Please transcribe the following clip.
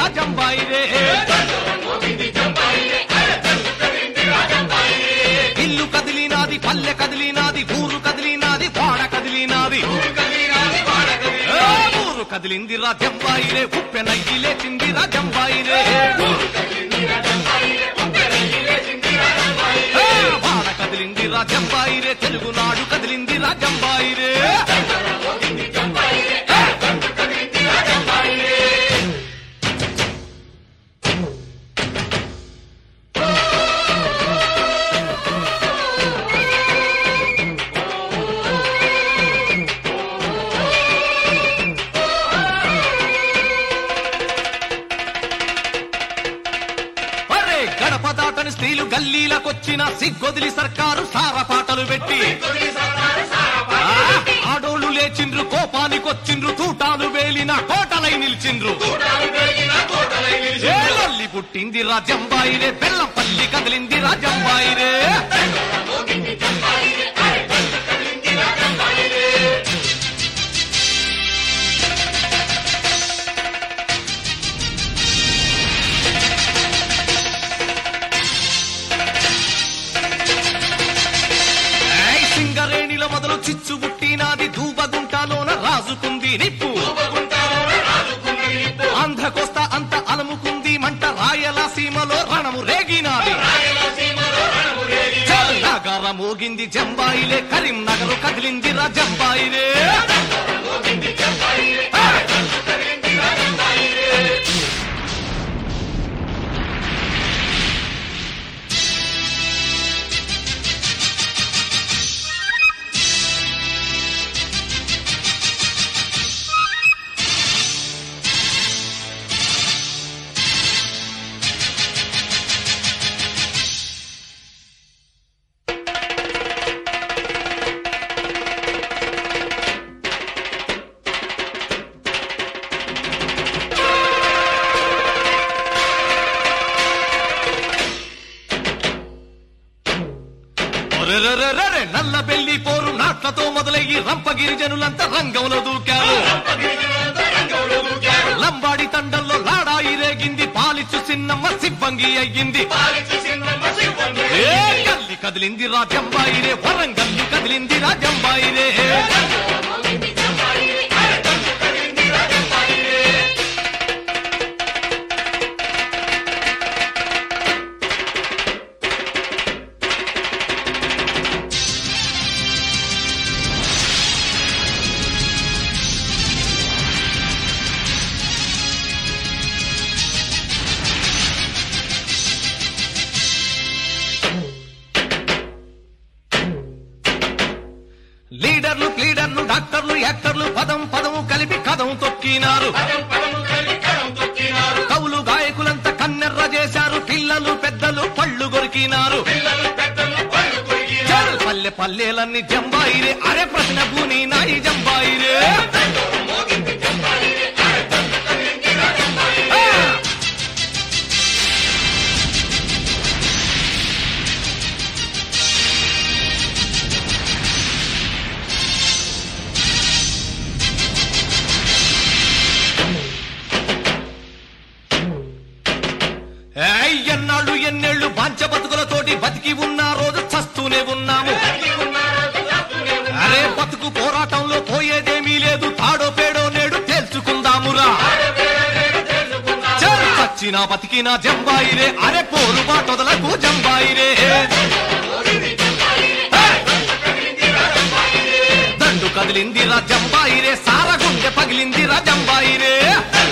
రాజంబాయి రే ఇల్లు కదిలినాది పల్లె కదిలినాది ఊరు కదిలినాది వాడ కదిలినాది ఏ, ఊరు కదిలింది రాజంబాయి రే ఉప్పెనయ్యి లేచింది రాజంబాయి రే ఏ, వాడ కదిలింది రాజంబాయి రే తెలుగునాడు కదిలింది రాజంబాయి రే అరే గడప దాటని స్త్రీలు గల్లీలకొచ్చిన సిగ్గొదిలి సర్కారు సార పాటలు పెట్టి ఆ, ఆడోళ్ళు లేచిండ్రు కోపానికొచ్చిండ్రు తూటాలు వేలిన కోటలై నిలిచిండ్రు ఏ లొల్లి పుట్టింది రాజంబాయిరే బెల్లం పల్లి కదిలింది రాజంబాయిరే ఏయ్ సింగరేణిలో మొదలు చిచ్చు పుట్టినాది దూబగుంటలోన రాజుకుంది నిప్పు ఆంధ్రకోస్తా అంత అలముకుంది మంట రాయలసీమలో రణము రేగినాది చల్ నగర మోగింది జంబాయిలే కరీంనగర్ కదిలింది రాజంబాయిలే ఒరెరెరెరెరె, నల్ల బెల్లి పోరు నాట్లతో మొదలయ్యి రంపగిరి జనులంతా రంగంలో దూకారు లంబాడి తండంలో లాడాయి రేగింది పాలిచ్చు చిన్నమ్మ సిబ్బంగి అయ్యింది ఏ గల్లి కదిలింది రాజంబాయి రే వరంగల్లు కదిలింది రాజంబాయి రే లీడర్లు క్లీడర్లు డాక్టర్లు యాక్టర్లు పదం పదము కలిపి కథం తొక్కినారు కవులు గాయకులంతా కన్నెర్ర చేశారు పిల్లలు పెద్దలు పళ్ళు కొరికినారు చల్ పల్లె పల్లెలన్నీ జంబాయిరే అరే ప్రశ్న భూని నాయి జంబాయిరే ఆ! ఏయ్, ఎన్నాళ్ళు ఎన్నేళ్ళు బాంచ బతుకులతోటి బతికి ఉన్న రోజు చస్తూనే ఉన్నాము అరే బతుకు పోరాటంలో పోయేదేమీ లేదు తాడో పేడో నేడు తేల్చుకుందామురా చల్, చచ్చినా బతికినా జంబాయిరే అరే పోరు బాటొదలకు జంబాయిరే దండు కదిలింది రా జంబాయిరే సారగుండె పగిలింది రా జంబాయిరే